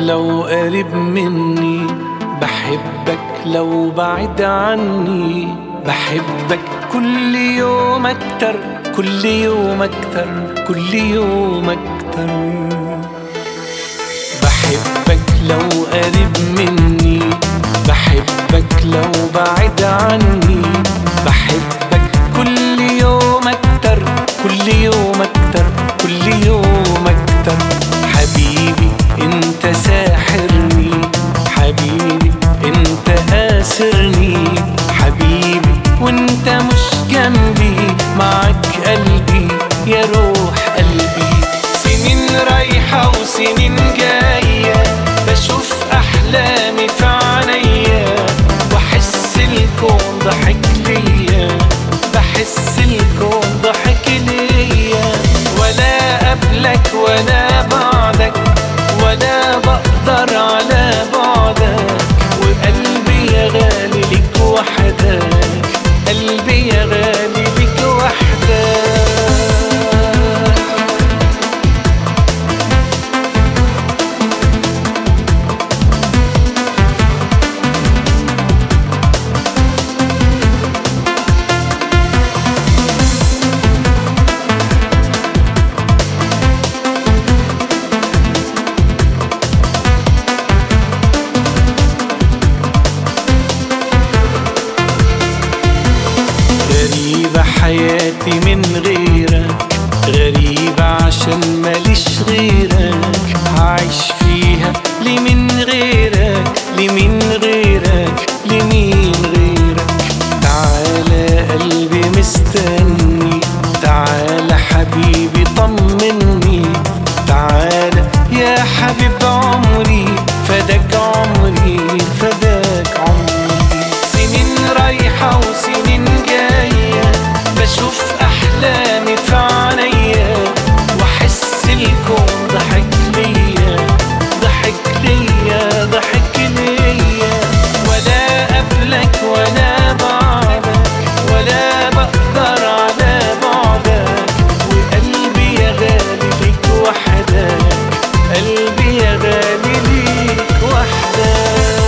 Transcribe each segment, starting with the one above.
لو قريب مني بحبك لو بعيد عني بحبك كل يوم اكتر كل يوم اكتر كل يوم اكتر بحبك لو قريب مني بحبك لو بعيد عني بحبك كل يوم اكتر كل يوم اكتر كل يوم اكتر حبيبي انت ساحرني حبيبي انت اسرني حبيبي وانت مش جنبي معك قلبي يا روح قلبي سنين رايحة وسنين جاية بشوف أحلامي في عينيا وأحس الكون ضحك ليا بحس الكون ضحك ليا ولا قبلك ولا بعدك ولا بقدر على بعدك وقلبي يا غالي ليك وحدك قلبي يا غالي ليك وحدك غريبة حياتي من غيرك غريبة عشان ماليش غيرك هعيش فيها ليه من غيرك ليه من غيرك لمين غيرك تعالى قلبي مستني تعالى حبيبي طمني تعالى يا حبيب عمري فداك عمري فداك عمري سنين رايحة وسنين جاية بشوف أحلامي في عينيا وأحس الكون ضحك ليا ضحك ليا ضحك ليا ولا قبلك ولا بعدك ولا بقدر على بعدك وقلبي يا غالي ليك وحدك قلبي يا غالي ليك وحدك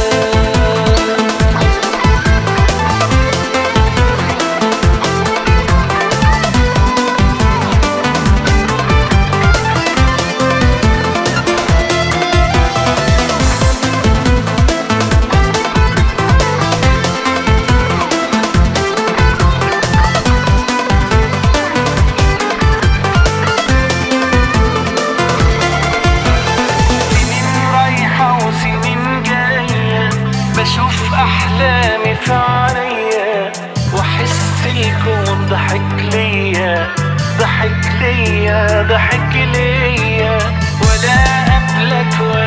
سنين رايحة وسنين جاية بشوف أحلامي في عينيا وأحس الكون ضحك ليا ضحك ليا ضحك ليا ولا قبلك ولا